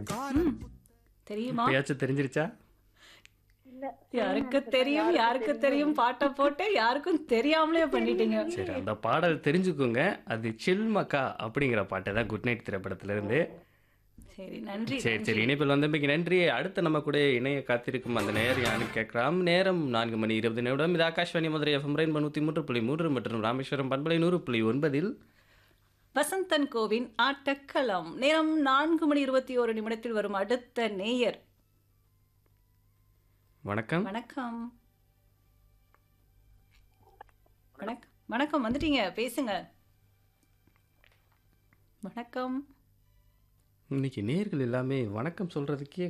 ம். தெரியுமா இப்பயாச்சும் தெரிஞ்சிருச்சா இல்ல யாருக்கு தெரியும் யாருக்கு தெரியும் பாட்டை போட்டு யாருக்கும் தெரியாமலே பண்ணிட்டீங்க சரி அந்த பாடல் தெரிஞ்சுக்கோங்க அது சில்மக்கா அப்படிங்கிற பாட்டு தான் குட் நைட் திரைப்படத்துல இருந்து சரி நன்றி சரி சரி இணைப்பில் வந்தமைக்கு நன்றி அடுத்து நம்ம கூட இணைய காத்திருக்கும் அந்த நேரம் யாருன்னு கேட்கலாம் நேரம் நான்கு மணி இருபது நிமிடம் இது ஆகாஷ்வாணி மதுரை எஃப்எம் ரெயின் நூற்றி மூன்று புள்ளி மூன்று மற்றும் ராமேஸ்வரம் பண்பலை நூறு புள்ளி ஒன்பதில் வசந்தன் கோவின் ஆட்டக்களம் நேரம் நான்கு மணி இருபத்தி ஒரு நிமிடத்தில் வரும் அடுத்த நேயர் வணக்கம் வணக்கம் வணக்கம் வணக்கம் வந்துட்டீங்க பேசுங்க வணக்கம் இன்னைக்கு நேர்கள் எல்லாமே வணக்கம் சொல்றதுக்கே